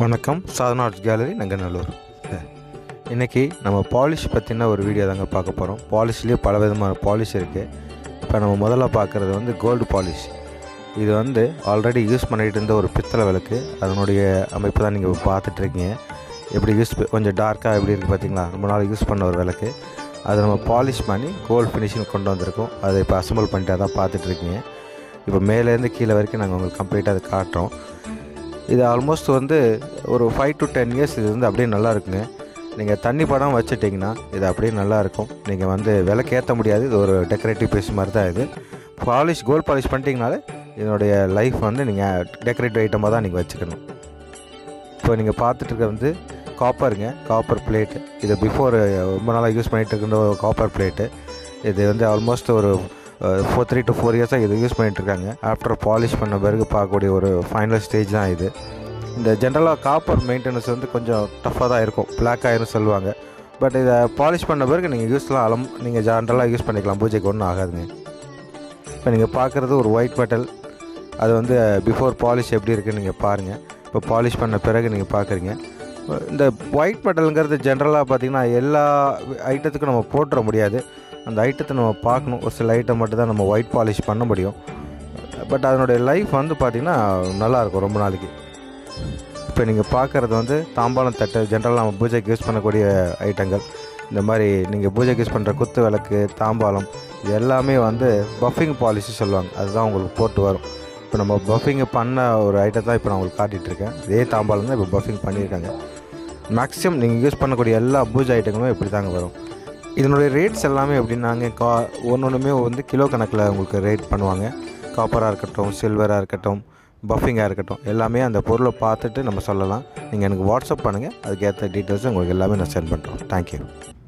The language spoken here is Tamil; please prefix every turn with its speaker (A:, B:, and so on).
A: வணக்கம் சாதனா ஆர்ட்ஸ் கேலரி நங்கநல்லூர் இன்றைக்கி நம்ம பாலிஷ் பற்றின ஒரு வீடியோ தாங்க பார்க்க போகிறோம் பாலிஷ்லேயே பல விதமான பாலிஷ் இருக்குது இப்போ நம்ம முதல்ல பார்க்குறது வந்து கோல்டு பாலிஷ் இது வந்து ஆல்ரெடி யூஸ் பண்ணிகிட்டு இருந்த ஒரு பித்தளை விளக்கு அதனுடைய அமைப்பு தான் நீங்கள் பார்த்துட்ருக்கீங்க எப்படி யூஸ் கொஞ்சம் டார்க்காக எப்படி இருக்குது பார்த்தீங்களா ரொம்ப நாள் யூஸ் பண்ண ஒரு விளக்கு அதை நம்ம பாலிஷ் பண்ணி கோல்டு ஃபினிஷிங் கொண்டு வந்திருக்கோம் அதை இப்போ அசம்பிள் பண்ணிட்டு அதான் பார்த்துட்ருக்கீங்க இப்போ மேலேருந்து கீழே வரைக்கும் நாங்கள் உங்களுக்கு கம்ப்ளீட்டாக அதை காட்டுறோம் இது ஆல்மோஸ்ட் வந்து ஒரு ஃபைவ் டு டென் இயர்ஸ் இது வந்து அப்படியே நல்லா இருக்குங்க நீங்கள் தண்ணி படம் வச்சுட்டிங்கன்னா இது அப்படியே நல்லா இருக்கும் நீங்கள் வந்து விலைக்கு ஏற்ற முடியாது இது ஒரு டெக்கரேட்டிவ் பீஸ் மாதிரி தான் இது பாலிஷ் கோல்ட் பாலிஷ் பண்ணிட்டீங்கனாலே இதனுடைய லைஃப் வந்து நீங்கள் டெக்கரேட்டிவ் ஐட்டமாக தான் நீங்கள் வச்சுக்கணும் இப்போ நீங்கள் பார்த்துட்டு இருக்க வந்து காப்பருங்க காப்பர் பிளேட்டு இது பிஃபோர் ரொம்ப நாளாக யூஸ் பண்ணிகிட்டு இருக்கின்ற ஒரு காப்பர் பிளேட்டு இது வந்து ஆல்மோஸ்ட் ஒரு ஃபோர் த்ரீ டு ஃபோர் இயர்ஸாக இது யூஸ் பண்ணிகிட்டு இருக்காங்க ஆஃப்டர் பாலிஷ் பண்ண பிறகு பார்க்கக்கூடிய ஒரு ஃபைனல் ஸ்டேஜ் தான் இது இந்த ஜென்ரலாக காப்பர் மெயின்டெனன்ஸ் வந்து கொஞ்சம் டஃப்பாக தான் இருக்கும் பிளாக் ஆயிரும் சொல்லுவாங்க பட் இதை பாலிஷ் பண்ண பிறகு நீங்கள் யூஸ்லாம் அலம் நீங்கள் ஜென்ரலாக யூஸ் பண்ணிக்கலாம் பூஜைக்கு ஒன்றும் ஆகாதுங்க இப்போ நீங்கள் பார்க்குறது ஒரு ஒயிட் மெட்டல் அது வந்து பிஃபோர் பாலிஷ் எப்படி இருக்குன்னு நீங்கள் பாருங்கள் இப்போ பாலிஷ் பண்ண பிறகு நீங்கள் பார்க்குறீங்க இந்த ஒயிட் மெட்டலுங்கிறது ஜென்ரலாக பார்த்திங்கன்னா எல்லா ஐட்டத்துக்கும் நம்ம போட்டுற முடியாது அந்த ஐட்டத்தை நம்ம பார்க்கணும் ஒரு சில ஐட்டம் மட்டும் தான் நம்ம ஒயிட் பாலிஷ் பண்ண முடியும் பட் அதனுடைய லைஃப் வந்து பார்த்திங்கன்னா நல்லாயிருக்கும் ரொம்ப நாளைக்கு இப்போ நீங்கள் பார்க்குறது வந்து தாம்பாளம் தட்டு ஜென்ரலாக நம்ம பூஜைக்கு யூஸ் பண்ணக்கூடிய ஐட்டங்கள் இந்த மாதிரி நீங்கள் பூஜைக்கு யூஸ் பண்ணுற குத்து விளக்கு தாம்பாளம் இது எல்லாமே வந்து பஃபிங் பாலிஷ் சொல்லுவாங்க அதுதான் உங்களுக்கு போட்டு வரும் இப்போ நம்ம பஃபிங் பண்ண ஒரு ஐட்டம் தான் இப்போ நான் உங்களுக்கு காட்டிகிட்ருக்கேன் இதே தாம்பாளம் தான் இப்போ பஃபிங் பண்ணியிருக்காங்க மேக்ஸிமம் நீங்கள் யூஸ் பண்ணக்கூடிய எல்லா பூஜை ஐட்டங்களும் இப்படி தாங்க வரும் இதனுடைய ரேட்ஸ் எல்லாமே எப்படின்னாங்க கா ஒன்று ஒன்றுமே வந்து கிலோ கணக்கில் உங்களுக்கு ரேட் பண்ணுவாங்க காப்பராக இருக்கட்டும் சில்வராக இருக்கட்டும் பஃபிங்காக இருக்கட்டும் எல்லாமே அந்த பொருளை பார்த்துட்டு நம்ம சொல்லலாம் நீங்கள் எனக்கு வாட்ஸ்அப் பண்ணுங்கள் அதுக்கேற்ற டீட்டெயில்ஸ் உங்களுக்கு எல்லாமே நான் சென்ட் பண்ணுறோம் தேங்க்யூ